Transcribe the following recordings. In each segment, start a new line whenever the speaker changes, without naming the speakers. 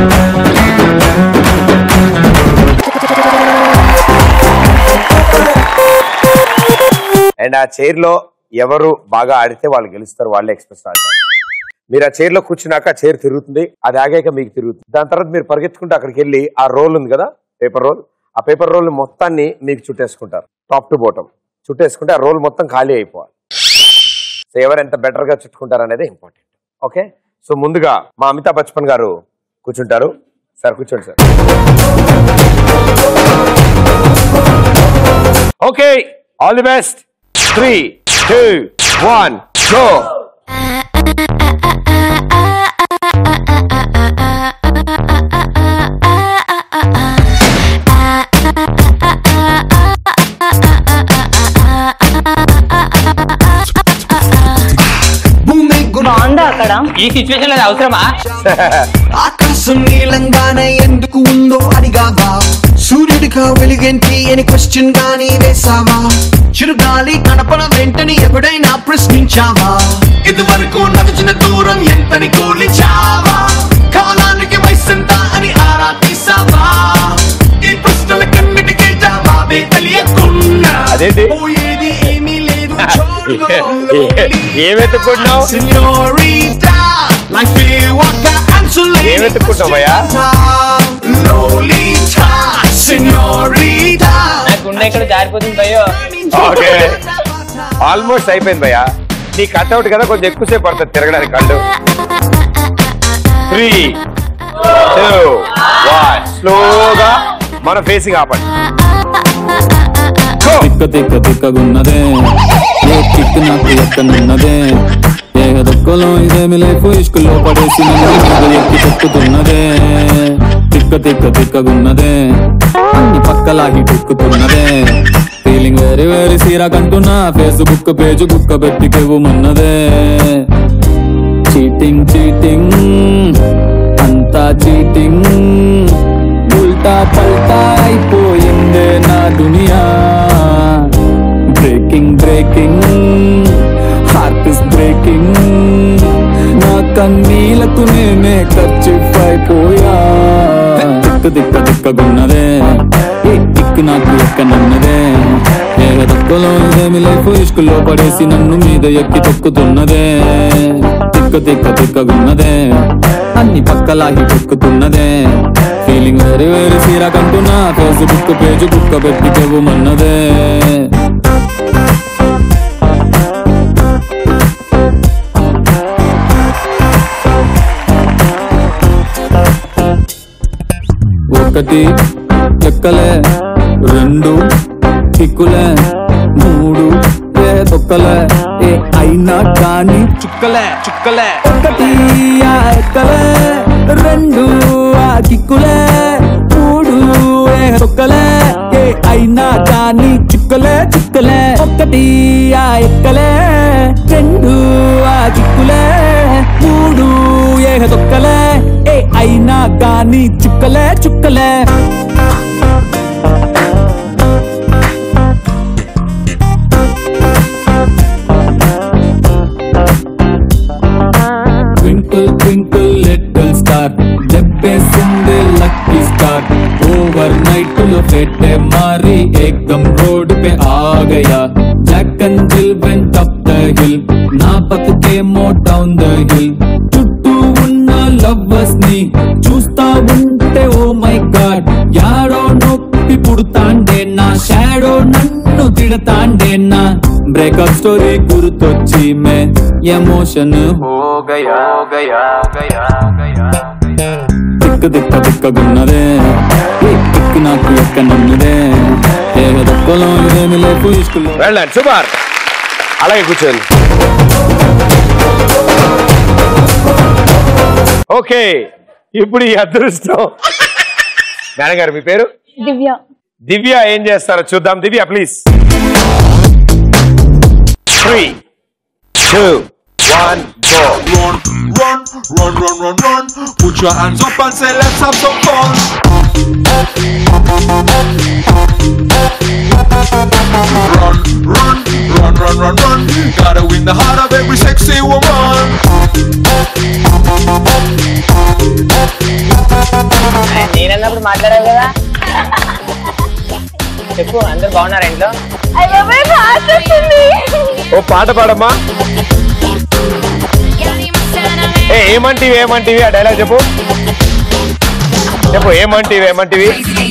And ఆ chair లో ఎవరు బాగా ఆడితే వాళ్ళు గెలుస్తారు వాళ్ళే ఎక్స్ప్రెస్ ఆడతారు మీరు ఆ చైర్ లో కూర్చున్నాక ఆ చైర్ తిరుగుతుంది అది ఆగాక మీకు తిరుగుతుంది దాని తర్వాత మీరు పరిగెత్తుకుంటూ అక్కడికి వెళ్ళి ఆ రోల్ ఉంది కదా పేపర్ రోల్ ఆ పేపర్ రోల్ మొత్తాన్ని మీకు చుట్టేసుకుంటారు టాప్ టు బాటం చుట్టేసుకుంటే ఆ రోల్ మొత్తం ఖాళీ అయిపోవాలి సో ఎవరు ఎంత బెటర్ గా చుట్టుకుంటారు అనేది ఇంపార్టెంట్ ఓకే సో ముందుగా మా అమితాబ్ బచ్చపన్ గారు కూర్చుంటారు సార్ కూర్చోండి sir okay all the best three two one go
బాగుందా అక్కడ
ఈ సిచ్యువేషన్ అది అవసరమా
ఆకాశం నీలంగానే ఎందుకు ఉందో అడిగావా సూర్యుడిగా వెలుగేంటి అని క్వశ్చన్ గాని వేసావా చిరుగాలి కనపడ వెంటనే ఎప్పుడైనా ప్రశ్నించావా ఇదివరకు నడిచిన దూరం ఎంతని కూలిచావా కాలానికి వయసెంత అని ఆరా తీసావా ఈ ప్రశ్నలకన్నిటికీ జవాబే తెలియకున్నా
అదేంటి?
పోయేది ఏమీ లేదు
ఏం ఎత్తుకుంటున్నావు
Señorita, life is what answer
ఏం ఎత్తుకుంటున్నావయ్యా
Lolita, señorita.
నా గుండె ఇక్కడ జారిపోతుంది భయ్యో
ఓకే ఆల్మోస్ట్ అయిపోయింది భయ్యా నీ కట్అవుట్ కదా కొంచెం ఎక్కువసేపు పడుతుంది తిరగడానికి కళ్ళు త్రీ టూ వన్ స్లోగా మన ఫేసింగ్ ఆపండి Go.
తిక్క తిక్క తిక్కగున్నదే ఏ కిక్ నాకు ఎక్కనున్నదే ఏ దొక్కలో ఇదేమి లైఫ్ ఇష్కులో పడేసి నన్ను మీద ఎక్కి తొక్కుతున్నదే తిక్క తిక్క తిక్కగున్నదే అన్ని పక్కలాగి తిక్కుతున్నదే ఫీలింగ్ వెరీ వెరీ సీరా కంటున్నా ఫేస్బుక్ పేజ్ బుక్క పెట్టి కెవ్వుమన్నదే చీటింగ్ చీటింగ్ అంతా చీటింగ్ ఉల్టా పల్టా అయిపోయిందే నా దునియా breaking breaking heart is breaking నా కన్నీలకు నేనే ఖర్చు అయిపోయా దిక్క దిక్క దిక్కగున్నదే ఏ దిక్కు నాకు ఎక్కనన్నదే ఏ దొక్కలో ఇదేమి లైఫ్ ఇష్కులో పడేసి నన్ను మీద ఎక్కి తొక్కుతున్నదే తిక్క తిక్క తిక్కగున్నదే అన్ని పక్కలాగి తొక్కుతున్నదే ఫీలింగ్ వెరీ వెరీ సీరా కంటున్నా ఫేస్బుక్ పేజ్ బుక్క పెట్టి చెవుమన్నదే ఒకటి ఎక్కలే రెండు కిక్కులే మూడు ఏ తొక్కలే ఏ అయినా కానీ చుక్కలే చుక్కలే ఒకటి ఆ ఎక్కలే రెండు ఆ కిక్కులే మూడు ఏ తొక్కలే ఏ అయినా కానీ చుక్కలే చుక్కలే ఒకటి ఆ ఎక్కలే రెండు ఆ కిక్కులే మూడు ఏ తొక్కలే ఏ అయినా కానీ చుక్కలే చుక్కలే ట్వింకిల్ ట్వింకిల్ లిటిల్ స్టార్ చెప్పేసింది లక్కీ స్టార్ ఓవర్ నైట్ లో పెట్టే మారి ఏకదం రోడ్ पे आ गया Jack and Jill went up the hill నా బతుకేమో డౌన్ ద హిల్ చుట్టూ ఉన్న లవ్వర్స్ ని చూస్తా ఉంటే ఓ మై గాడ్ యాడో నొప్పి పుడతాండే నా షాడో నన్ను తిడతాండే నా బ్రేకప్ స్టోరీ గుర్తొచ్చి మే ఎమోషన్ హో గయా గయా గయా గయా దిక్క దిక్క దిక్కగున్నదే ఈ దిక్కు నాకు ఎక్కనున్నదే ఏ దొక్కలో ఇదేమి లేపు ఇష్కులు
వెళ్ళండి సుమార్ అలాగే కూర్చోండి ఓకే ఇప్పుడు ఈ అదృష్టం మేడం గారు మీ పేరు
దివ్య
దివ్య ఏం చేస్తారో చూద్దాం Divya please three two one go
run, run, run, run, run, run. Put your hands up and say, let's have some fun. Run, run, run, run, run, run. Gotta win the heart of every sexy woman.
ఉన్నప్పుడు మాట్లాడాలి కదా
చెప్పు అందరు బాగున్నారా ఇంట్లో
ఓ పాట పాడమ్మా ఏ ఏమంటివి ఏమంటివి ఆ డైలాగ్ చెప్పు చెప్పు ఏమంటివి ఏమంటివి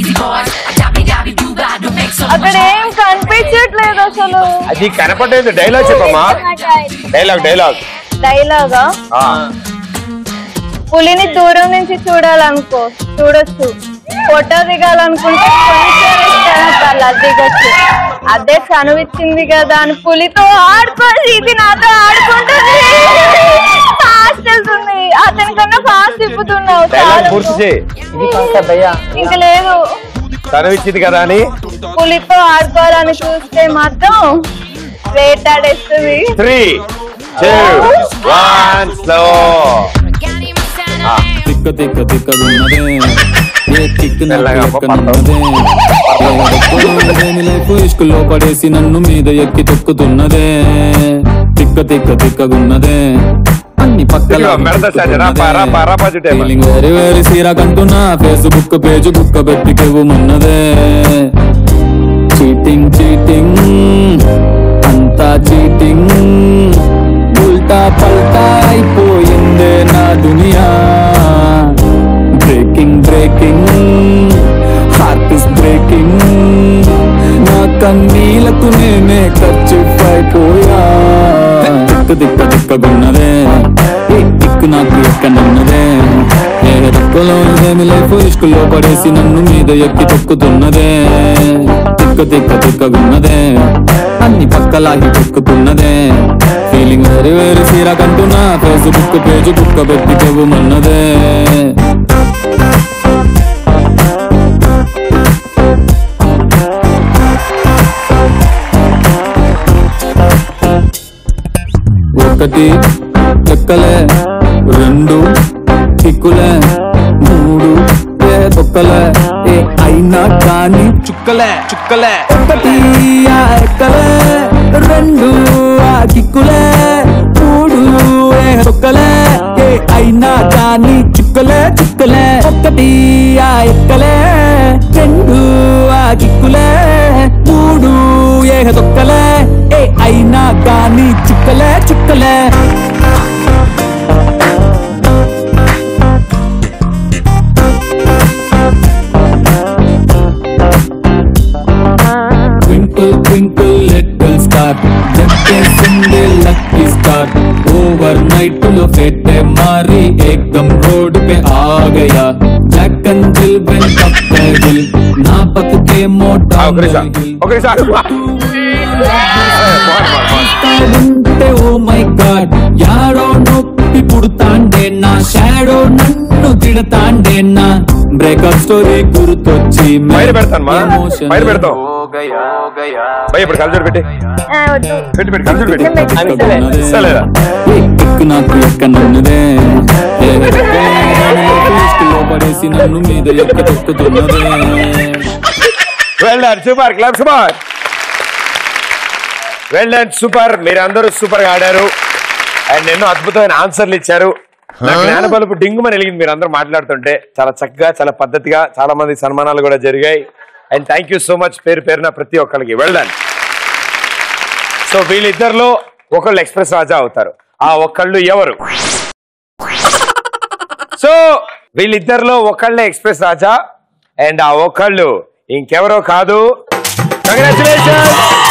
అక్కడ ఏం కనిపించట్లేదు అసలు
అది కనపడలేదు డైలాగ్ చెప్పమ్మా డైలాగ్ డైలాగ్
డైలాగా
ఆ,
పులిని దూరం నుంచి చూడాలనుకో చూడొచ్చు ఫోటో దిగాలనుకుంటే కొంచెం అలా దిగొచ్చు అదే చనువిచ్చింది కదా అని పులితో ఆడుకోసి ఇది నాతో ఆడుకుంటుంది ఫాస్ట్ వెళ్తుంది అతని కన్నా ఫాస్ట్ తిప్పుతున్నావు
డైలాగ్
చాలా
పూర్తి చేయి
ఇది కాస్త భయ్యా
ఇంక లేదు
తను ఇచ్చింది కదా అని
పులితో ఆడుకోవాలని చూస్తే మాత్రం వేటాడేస్తుంది
త్రీ టూ వన్ స్లో
తిక్క తిక్క తిక్కగున్నదే ఏ కిక్
మెల్లగా అమ్మ
లేని లైఫ్ ఇష్కుల్లో పడేసి నన్ను మీద ఎక్కి తొక్కుతున్నదే తిక్క తిక్క తిక్కగున్నదే అన్ని పక్కల
ఇదిగో, మెడత సాజ, రాపా, రాపా, రాపా చుట్టే అమ్మ.
ఫీలింగ్ వెరీ వెరీ సీరా కంటున్నా ఫేస్బుక్ పేజ్ కుక్క పెట్టి కెవ్వమన్నదే చీటింగ్ చీటింగ్ అంతా చీటింగ్ ఉల్టా పల్టా అయిపోయిందే నా దునియా breaking breaking heart is breaking నా కన్నీలకు నేనే ఖర్చు అయిపోయా దిక్కు దిక్క దిక్కగున్నదే ఈ దిక్కు నాకు ఎక్కనున్నదే ఏ దిక్కులో ఏమి లైఫ్ ఇష్కుల్లో పడేసి నన్ను మీద ఎక్కి తొక్కుతున్నదే తిక్క తిక్క తిక్కగున్నదే అన్ని పక్కలాగి తొక్కుతున్నదే ఫీలింగ్ వెరీ వెరీ సీరా కంటున్నా ఫేస్బుక్ పేజ్ కుక్క పెట్టి చెవుమన్నదే ఒకటి లెక్కలే రెండు టిక్కులే మూడు ఏ తొక్కలే ఏ అయినా కానీ చుక్కలే చుక్కలే ఒకటి ఆ ఎక్కలే రెండు ఆ కిక్కులే మూడు ఏ తొక్కలే ఏ అయినా కానీ చుక్కలే చుక్కలే ఒకటి ఆ ఎక్కలే రెండు ఆ కిక్కులే మూడు ఏ తొక్కలే ఏ అయినా కానీ చుక్కలే చుక్కలే ట్వింకిల్ ట్వింకిల్ లిటిల్ స్టార్ చెప్పేసింది లక్కీ స్టార్ ఓవర్ నైట్ లో పెట్టే మారి ఏకదం రోడ్ पे आ गया ब्लैक एंड दिल बिन कपे दिल ना बकके मोटा
ఒక నిమిషం ఒక నిమిషం
ఉంటే ఓ మై గాడ్ యాడో నొప్పి పుడతాండే నా షాడో నన్ను తిడతాండే నా బ్రేకప్ స్టోరీ గుర్తొచ్చి
పైన పెడతాను మా
emotional
పైన పెడతాం భయ ఇప్పుడు కలిసి పెట్టి
ఆ, వద్దు
పెట్టి పెట్టి కలిసి పెట్టి
అవి ఇస్తలే.
ఇస్తలేదా
ఎక్కు నాకు ఎక్కనున్నదే ఏ లో పడేసి నన్ను మీద ఎక్క తొక్కుతున్నదే
well done super club super well done super మీరు అందరూ సూపర్ గా ఆడారు అండ్ ఎన్నో అద్భుతమైన ఆన్సర్లు ఇచ్చారు నా జ్ఞాన బలుపు డింగుమని వెలిగింది మీరు అందరూ మాట్లాడుతుంటే చాలా చక్కగా చాలా పద్ధతిగా చాలా మంది సన్మానాలు కూడా జరిగాయి and thank you so much పేరు పేరున ప్రతి ఒక్కరికి వెల్ డన్ సో వీళ్ళిద్దరిలో ఒకళ్ళు ఎక్స్ప్రెస్ రాజా అవుతారు ఆ ఒక్కళ్ళు ఎవరు సో వీళ్ళిద్దరిలో ఒకళ్ళే ఎక్స్ప్రెస్ రాజా అండ్ ఆ ఒకళ్ళు ఇంకెవరో కాదు congratulation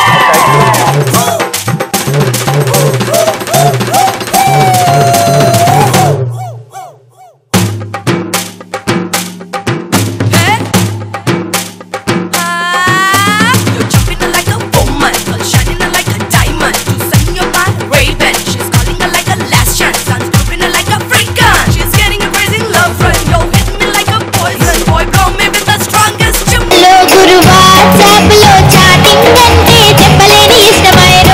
You're jumping like a woman, shining like a diamond. You setting your mind raving. She's calling her like a last chance. I'm screwing her like a freak gun. She's getting a crazy love run. You're hitting me like a poison. Boy, blow me with the strongest chum.
లో గురు WhatsApp లో chatting అంటే చెప్పలేని ఇష్టమైన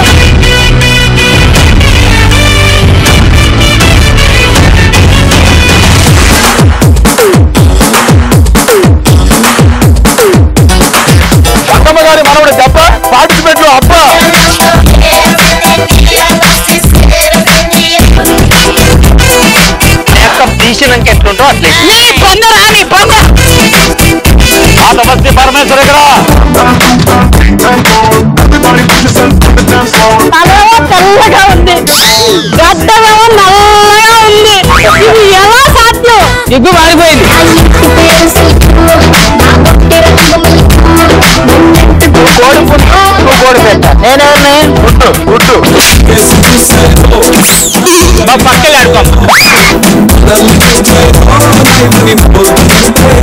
అత్తమ్మ గారి మనవడు దెబ్బ participate లో అబ్బా
తీసినాక ఎట్లుంటో అట్లా
నీ పొందరా నీ పొంద
ఉంది
గడ్డమేమో నల్లగా ఉంది ఇది ఎలా సాధ్యం
సిగ్గు మారిపోయింది కోడి పుట్టు నువ్వు కోడి పెట్ట నేనేమన్నా
గుట్టు గుట్టు
మా పక్కన ఆడుకోం